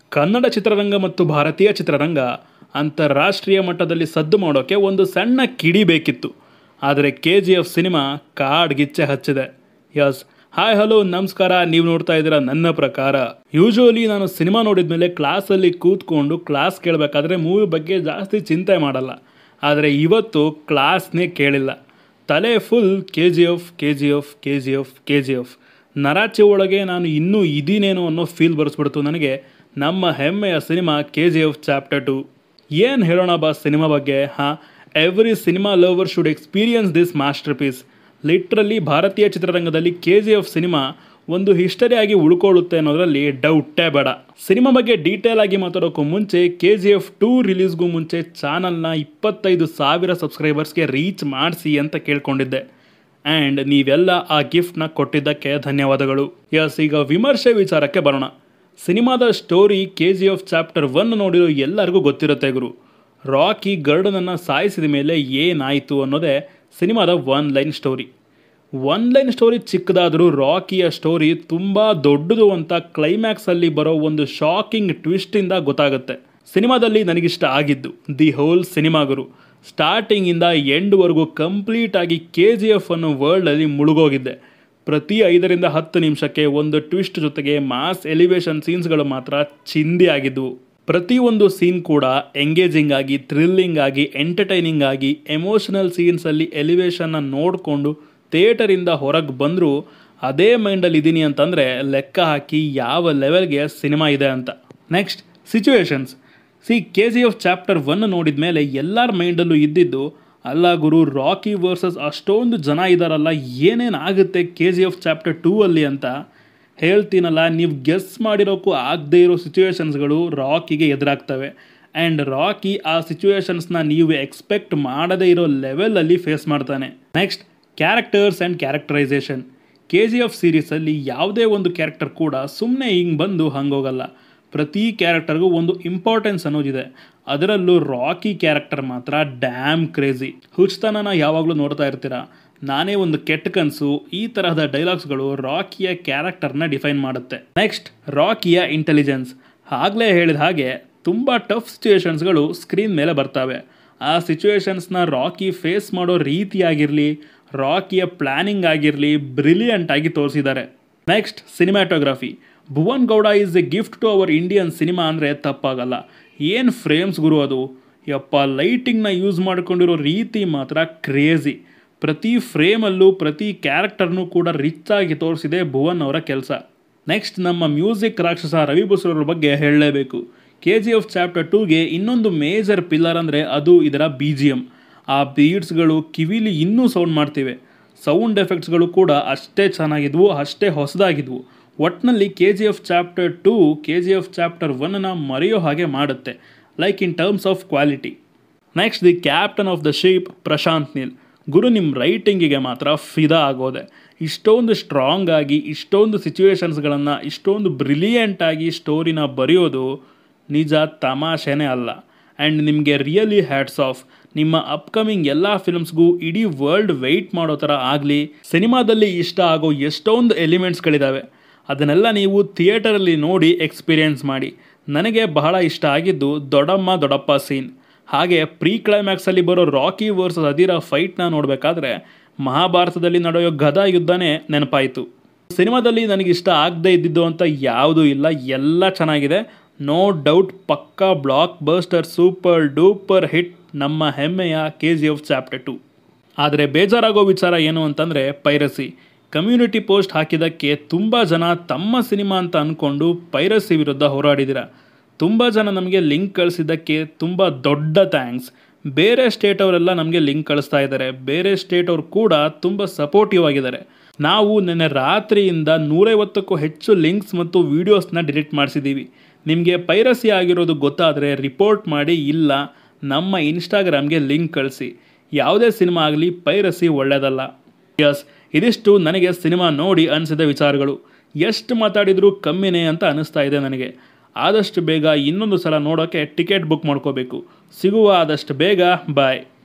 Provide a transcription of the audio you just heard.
ಕನ್ನಡ ಚಿತ್ರರಂಗ ಮತ್ತು ಭಾರತೀಯ ಚಿತ್ರರಂಗ ಅಂತಾರಾಷ್ಟ್ರೀಯ ಮಟ್ಟದಲ್ಲಿ ಸದ್ದು ಮಾಡೋಕ್ಕೆ ಒಂದು ಸಣ್ಣ ಕಿಡಿ ಬೇಕಿತ್ತು ಆದರೆ ಕೆ ಜಿ ಎಫ್ ಸಿನಿಮಾ ಕಾಡ್ಗಿಚ್ಚೆ ಹಚ್ಚಿದೆ ಯಸ್ ಹಾಯ್ ಹಲೋ ನಮಸ್ಕಾರ ನೀವು ನೋಡ್ತಾ ಇದ್ದೀರಾ ನನ್ನ ಪ್ರಕಾರ ಯೂಶುವಲಿ ನಾನು ಸಿನಿಮಾ ನೋಡಿದ ಮೇಲೆ ಕ್ಲಾಸಲ್ಲಿ ಕೂತ್ಕೊಂಡು ಕ್ಲಾಸ್ ಕೇಳಬೇಕಾದ್ರೆ ಮೂವಿ ಬಗ್ಗೆ ಜಾಸ್ತಿ ಚಿಂತೆ ಮಾಡಲ್ಲ ಆದರೆ ಇವತ್ತು ಕ್ಲಾಸ್ನೇ ಕೇಳಿಲ್ಲ ತಲೆ full K G F K G F K G F K G F ನರಾಚೆ ಒಳಗೆ ನಾನು ಇನ್ನೂ ಇದೀನೇನೋ ಅನ್ನೋ ಫೀಲ್ ಬರೆಸ್ಬಿಡ್ತು ನನಗೆ ನಮ್ಮ ಹೆಮ್ಮೆಯ cinema K G F chapter two ಏನು ಹೇಳೋಣ ಬಾ ಸಿನಿಮಾ ಬಗ್ಗೆ ಹಾಂ every cinema lover should experience this master piece literally ಭಾರತೀಯ ಚಿತ್ರರಂಗದಲ್ಲಿ ಕೆ ಜಿ ಎಫ್ ಸಿನಿಮಾ ಒಂದು ಹಿಸ್ಟರಿ ಆಗಿ ಉಳ್ಕೊಳ್ಳುತ್ತೆ ಅನ್ನೋದರಲ್ಲಿ ಡೌಟೇ ಬೇಡ ಸಿನಿಮಾ ಬಗ್ಗೆ ಡೀಟೇಲ್ ಆಗಿ ಮಾತಾಡೋಕ್ಕೂ ಮುಂಚೆ ಕೆ ಜಿ ಎಫ್ ಟೂ ರಿಲೀಸ್ಗೂ ಮುಂಚೆ ಚಾನಲ್ನ ಇಪ್ಪತ್ತೈದು ಸಾವಿರ ಸಬ್ಸ್ಕ್ರೈಬರ್ಸ್ಗೆ ರೀಚ್ ಮಾಡಿಸಿ ಅಂತ ಕೇಳ್ಕೊಂಡಿದ್ದೆ ಆ್ಯಂಡ್ ನೀವೆಲ್ಲ ಆ ಗಿಫ್ಟ್ನ ಕೊಟ್ಟಿದ್ದಕ್ಕೆ ಧನ್ಯವಾದಗಳು ಯಸ್ ಈಗ ವಿಮರ್ಶೆ ವಿಚಾರಕ್ಕೆ ಬರೋಣ ಸಿನಿಮಾದ story K G F chapter one ನೋಡಿರೋ ಎಲ್ಲರಿಗೂ ಗೊತ್ತಿರುತ್ತೆ ಗುರು ರಾಕಿ ಗರ್ಡನನ್ನು ಸಾಯಿಸಿದ ಮೇಲೆ ಏನಾಯಿತು ಅನ್ನೋದೇ ಸಿನಿಮಾದ one line story one line story ಚಿಕ್ಕದಾದರೂ ರಾಕಿಯ ಸ್ಟೋರಿ ತುಂಬ ದೊಡ್ಡದು ಅಂತ ಕ್ಲೈಮ್ಯಾಕ್ಸಲ್ಲಿ ಬರೋ ಒಂದು ಶಾಕಿಂಗ್ ಟ್ವಿಸ್ಟಿಂದ ಗೊತ್ತಾಗುತ್ತೆ ಸಿನಿಮಾದಲ್ಲಿ ನನಗಿಷ್ಟ ಆಗಿದ್ದು ದಿ ಹೋಲ್ ಸಿನಿಮಾ ಗುರು ಸ್ಟಾರ್ಟಿಂಗಿಂದ ಎಂಡ್ವರೆಗೂ ಕಂಪ್ಲೀಟ್ ಆಗಿ ಕೆ ಜಿ ಎಫ್ ಅನ್ನೋ ವರ್ಲ್ಡಲ್ಲಿ ಮುಳುಗೋಗಿದ್ದೆ ಪ್ರತಿ ಐದರಿಂದ ಹತ್ತು ನಿಮಿಷಕ್ಕೆ ಒಂದು ಟ್ವಿಸ್ಟ್ ಜೊತೆಗೆ ಮಾಸ್ ಎಲಿವೇಶನ್ ಸೀನ್ಸ್ಗಳು ಮಾತ್ರ ಚಿಂದಿ ಆಗಿದ್ವು ಪ್ರತಿಯೊಂದು ಸೀನ್ ಕೂಡ ಎಂಗೇಜಿಂಗ್ ಆಗಿ ಥ್ರಿಲ್ಲಿಂಗ್ ಆಗಿ ಎಂಟರ್ಟೈನಿಂಗ್ ಆಗಿ ಎಮೋಷನಲ್ ಸೀನ್ಸಲ್ಲಿ ಎಲಿವೇಶನ್ನ ನೋಡಿಕೊಂಡು ಥಿಯೇಟರಿಂದ ಹೊರಗೆ ಬಂದರೂ ಅದೇ ಮೈಂಡಲ್ಲಿ ಇದ್ದೀನಿ ಅಂತಂದರೆ ಲೆಕ್ಕ ಹಾಕಿ ಯಾವ ಲೆವೆಲ್ಗೆ ಸಿನಿಮಾ ಇದೆ ಅಂತ ನೆಕ್ಸ್ಟ್ ಸಿಚುವೇಶನ್ಸ್ ಸಿ K G F chapter one ನೋಡಿದ ಮೇಲೆ ಎಲ್ಲರ ಮೈಂಡಲ್ಲೂ ಇದ್ದಿದ್ದು ಅಲ್ಲ ಗುರು ರಾಕಿ ವರ್ಸಸ್ ಅಷ್ಟೊಂದು ಜನ ಇದ್ದಾರಲ್ಲ ಏನೇನು ಆಗುತ್ತೆ K G F chapter two ಅಲ್ಲಿ ಅಂತ ಹೇಳ್ತೀನಲ್ಲ ನೀವು ಗೆಸ್ ಮಾಡಿರೋಕ್ಕೂ ಆಗದೇ ಇರೋ ಸಿಚುವೇಶನ್ಸ್ಗಳು ರಾಕಿಗೆ ಎದುರಾಗ್ತವೆ ಆ್ಯಂಡ್ ರಾಕಿ ಆ ಸಿಚುವೇಶನ್ಸ್ನ ನೀವು ಎಕ್ಸ್ಪೆಕ್ಟ್ ಮಾಡದೇ ಇರೋ ಲೆವೆಲಲ್ಲಿ ಫೇಸ್ ಮಾಡ್ತಾನೆ next characters and characterisation K G F ಸೀರೀಸಲ್ಲಿ ಯಾವುದೇ ಒಂದು ಕ್ಯಾರೆಕ್ಟರ್ ಕೂಡ ಸುಮ್ಮನೆ ಹಿಂಗೆ ಬಂದು ಹಂಗೋಗಲ್ಲ ಪ್ರತಿ ಕ್ಯಾರೆಕ್ಟರ್ಗೂ ಒಂದು ಇಂಪಾರ್ಟೆನ್ಸ್ ಅನ್ನೋದಿದೆ ಅದರಲ್ಲೂ ರಾಕಿ ಕ್ಯಾರೆಕ್ಟರ್ ಮಾತ್ರ ಡ್ಯಾಮ್ ಕ್ರೇಜಿ ಹುಚ್ಚತನನ ಯಾವಾಗಲೂ ನೋಡ್ತಾ ಇರ್ತೀರಾ ನಾನೇ ಒಂದು ಕೆಟ್ಟ ಕನಸು ಈ ತರಹದ ಡೈಲಾಗ್ಸ್ಗಳು ರಾಕಿಯ ಕ್ಯಾರೆಕ್ಟರ್ನ ಡಿಫೈನ್ ಮಾಡುತ್ತೆ ನೆಕ್ಸ್ಟ್ ರಾಕಿಯ ಇಂಟೆಲಿಜೆನ್ಸ್ ಆಗಲೇ ಹೇಳಿದ ಹಾಗೆ ತುಂಬ ಟಫ್ ಸಿಚುವೇಶನ್ಸ್ಗಳು ಸ್ಕ್ರೀನ್ ಮೇಲೆ ಬರ್ತವೆ ಆ ಸಿಚುವೇಶನ್ಸ್ನ ರಾಕಿ ಫೇಸ್ ಮಾಡೋ ರೀತಿಯಾಗಿರಲಿ ರಾಕಿಯ ಪ್ಲ್ಯಾನಿಂಗ್ ಆಗಿರಲಿ ಬ್ರಿಲಿಯಂಟ್ ಆಗಿ ತೋರಿಸಿದ್ದಾರೆ next cinematography Bhuvan Gowda is a gift to our Indian cinema ಅಂದರೆ ತಪ್ಪಾಗಲ್ಲ ಏನು ಫ್ರೇಮ್ಸ್ ಗುರು ಅದು ಯಪ್ಪ ಲೈಟಿಂಗ್ನ ಯೂಸ್ ಮಾಡಿಕೊಂಡಿರೋ ರೀತಿ ಮಾತ್ರ ಕ್ರೇಜಿ ಪ್ರತಿ ಫ್ರೇಮಲ್ಲೂ ಪ್ರತಿ ಕ್ಯಾರೆಕ್ಟರ್ನೂ ಕೂಡ ರಿಚ್ ಆಗಿ ತೋರಿಸಿದೆ ಭುವನ್ ಅವರ ಕೆಲಸ ನೆಕ್ಸ್ಟ್ ನಮ್ಮ ಮ್ಯೂಸಿಕ್ ರಾಕ್ಷಸ ರವಿ ಬಸೂರವ್ರ ಬಗ್ಗೆ ಹೇಳಲೇಬೇಕು ಕೆ ಜಿ ಎಫ್ ಚಾಪ್ಟರ್ ಟೂಗೆ ಇನ್ನೊಂದು ಮೇಜರ್ ಪಿಲ್ಲರ್ ಅಂದರೆ ಅದು ಇದರ ಬಿ ಜಿ ಎಮ್ ಆ ಬೀಡ್ಸ್ಗಳು ಕಿವಿಲಿ ಇನ್ನೂ ಸೌಂಡ್ ಮಾಡ್ತಿವೆ ಸೌಂಡ್ ಎಫೆಕ್ಟ್ಸ್ಗಳು ಕೂಡ ಅಷ್ಟೇ ಚೆನ್ನಾಗಿದ್ವು ಅಷ್ಟೇ ಹೊಸದಾಗಿದ್ವು ಒಟ್ಟಿನಲ್ಲಿ K G F chapter two K G F chapter ಒನ್ನ ಮರೆಯೋ ಹಾಗೆ ಮಾಡುತ್ತೆ like in terms of quality next the captain of the ship Prashanth Neel ಗುರು ನಿಮ್ಮ ರೈಟಿಂಗಿಗೆ ಮಾತ್ರ ಫಿದಾ ಆಗೋದೆ ಇಷ್ಟೊಂದು ಸ್ಟ್ರಾಂಗ್ ಆಗಿ ಇಷ್ಟೊಂದು ಸಿಚುವೇಶನ್ಸ್ಗಳನ್ನು ಇಷ್ಟೊಂದು ಬ್ರಿಲಿಯಂಟ್ ಆಗಿ ಸ್ಟೋರಿನ ಬರೆಯೋದು ನಿಜ ತಮಾಷೆನೇ ಅಲ್ಲ ಆ್ಯಂಡ್ ನಿಮಗೆ ರಿಯಲಿ ಹ್ಯಾಟ್ಸ್ ಆಫ್ ನಿಮ್ಮ ಅಪ್ಕಮಿಂಗ್ ಎಲ್ಲ ಫಿಲ್ಮ್ಸ್ಗೂ ಇಡೀ ವರ್ಲ್ಡ್ ವೆಯ್ಟ್ ಮಾಡೋ ಥರ ಆಗಲಿ ಸಿನಿಮಾದಲ್ಲಿ ಇಷ್ಟ ಆಗೋ ಎಷ್ಟೊಂದು ಎಲಿಮೆಂಟ್ಸ್ಗಳಿದ್ದಾವೆ ಅದನ್ನೆಲ್ಲ ನೀವು ಥಿಯೇಟರಲ್ಲಿ ನೋಡಿ ಎಕ್ಸ್ಪೀರಿಯೆನ್ಸ್ ಮಾಡಿ ನನಗೆ ಬಹಳ ಇಷ್ಟ ಆಗಿದ್ದು ದೊಡ್ಡಮ್ಮ ದೊಡ್ಡಪ್ಪ ಸೀನ್ ಹಾಗೆ ಪ್ರೀ ಕ್ಲೈಮ್ಯಾಕ್ಸಲ್ಲಿ ಬರೋ ರಾಕಿ ವರ್ಸಸ್ ಅದಿರ ಫೈಟ್ನ ನೋಡಬೇಕಾದ್ರೆ ಮಹಾಭಾರತದಲ್ಲಿ ನಡೆಯೋ ಗದಾ ಯುದ್ಧನೇ ನೆನಪಾಯಿತು ಸಿನಿಮಾದಲ್ಲಿ ನನಗಿಷ್ಟ ಆಗದೇ ಇದ್ದಿದ್ದು ಅಂತ ಯಾವುದೂ ಇಲ್ಲ ಎಲ್ಲ ಚೆನ್ನಾಗಿದೆ ನೋ ಡೌಟ್ ಪಕ್ಕಾ blockbuster super duper hit ನಮ್ಮ ಹೆಮ್ಮೆಯ K G F chapter two ಆದರೆ ಬೇಜಾರಾಗೋ ವಿಚಾರ ಏನು ಅಂತಂದರೆ ಪೈರಸಿ ಕಮ್ಯುನಿಟಿ ಪೋಸ್ಟ್ ಹಾಕಿದ್ದಕ್ಕೆ ತುಂಬ ಜನ ತಮ್ಮ ಸಿನಿಮಾ ಅಂತ ಅಂದ್ಕೊಂಡು ಪೈರಸಿ ವಿರುದ್ಧ ಹೋರಾಡಿದ್ದೀರ ತುಂಬ ಜನ ನಮಗೆ ಲಿಂಕ್ ಕಳಿಸಿದ್ದಕ್ಕೆ ತುಂಬ ದೊಡ್ಡ ಥ್ಯಾಂಕ್ಸ್ ಬೇರೆ ಸ್ಟೇಟ್ ಅವರೆಲ್ಲ ನಮಗೆ ಲಿಂಕ್ ಕಳಿಸ್ತಾ ಇದ್ದಾರೆ ಬೇರೆ ಸ್ಟೇಟ್ ಅವ್ರು ಕೂಡ ತುಂಬ ಸಪೋರ್ಟಿವ್ ಆಗಿದ್ದಾರೆ ನಾವು ನಿನ್ನೆ ರಾತ್ರಿಯಿಂದ ನೂರೈವತ್ತಕ್ಕೂ ಹೆಚ್ಚು ಲಿಂಕ್ಸ್ ಮತ್ತು ವೀಡಿಯೋಸ್ನ ಡಿಲೀಟ್ ಮಾಡಿಸಿದ್ದೀವಿ ನಿಮಗೆ ಪೈರಸಿ ಆಗಿರೋದು ಗೊತ್ತಾದರೆ ರಿಪೋರ್ಟ್ ಮಾಡಿ ಇಲ್ಲ ನಮ್ಮ ಇನ್ಸ್ಟಾಗ್ರಾಮ್ಗೆ ಲಿಂಕ್ ಕಳಿಸಿ ಯಾವುದೇ ಸಿನಿಮಾ ಆಗಲಿ ಪೈರಸಿ ಒಳ್ಳೆಯದಲ್ಲ ಯಸ್ ಇದಿಷ್ಟು ನನಗೆ ಸಿನಿಮಾ ನೋಡಿ ಅನಿಸಿದ ವಿಚಾರಗಳು ಎಷ್ಟು ಮಾತಾಡಿದರೂ ಕಮ್ಮಿನೇ ಅಂತ ಅನಿಸ್ತಾ ಇದೆ ನನಗೆ ಆದಷ್ಟು ಬೇಗ ಇನ್ನೊಂದು ಸಲ ನೋಡೋಕ್ಕೆ ಟಿಕೆಟ್ ಬುಕ್ ಮಾಡ್ಕೋಬೇಕು ಸಿಗುವ ಆದಷ್ಟು ಬೇಗ ಬಾಯ್